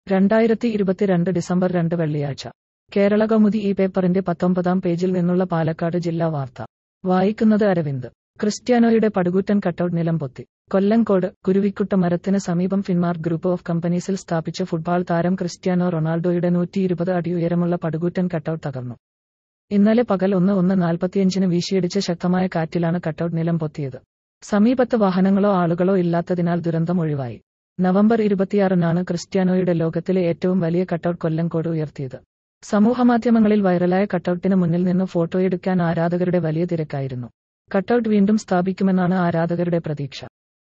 രണ്ടായിരത്തി ഇരുപത്തിരണ്ട് ഡിസംബർ രണ്ട് വെള്ളിയാഴ്ച കേരള കൗമുദി ഈ പേപ്പറിന്റെ പത്തൊമ്പതാം പേജിൽ നിന്നുള്ള പാലക്കാട് ജില്ലാ വാർത്ത വായിക്കുന്നത് അരവിന്ദ് ക്രിസ്ത്യാനോയുടെ പടുകൂറ്റൻ കട്ടൌട്ട് നിലംപൊത്തി കൊല്ലങ്കോട് കുരുവിക്കുട്ട മരത്തിന് സമീപം ഫിൻമാർക്ക് ഗ്രൂപ്പ് ഓഫ് കമ്പനീസിൽ സ്ഥാപിച്ച ഫുട്ബോൾ താരം ക്രിസ്ത്യാനോ റൊണാൾഡോയുടെ നൂറ്റി ഇരുപത് അടി ഉയരമുള്ള പടുകൂറ്റൻ കട്ടൌട്ട് തകർന്നു ഇന്നലെ പകൽ ഒന്ന് ഒന്ന് നാൽപ്പത്തിയഞ്ചിന് വീശിയടിച്ച ശക്തമായ കാറ്റിലാണ് കട്ടൌട്ട് നിലം പൊത്തിയത് സമീപത്ത് വാഹനങ്ങളോ ആളുകളോ ഇല്ലാത്തതിനാൽ ദുരന്തം ഒഴിവായി നവംബർ ഇരുപത്തിയാറിനാണ് ക്രിസ്ത്യാനോയുടെ ലോകത്തിലെ ഏറ്റവും വലിയ കട്ടൌട്ട് കൊല്ലങ്കോട് ഉയർത്തിയത് സമൂഹമാധ്യമങ്ങളിൽ വൈറലായ കട്ടൌട്ടിന് മുന്നിൽ നിന്ന് ഫോട്ടോയെടുക്കാൻ ആരാധകരുടെ വലിയ തിരക്കായിരുന്നു കട്ടൌട്ട് വീണ്ടും സ്ഥാപിക്കുമെന്നാണ് ആരാധകരുടെ പ്രതീക്ഷ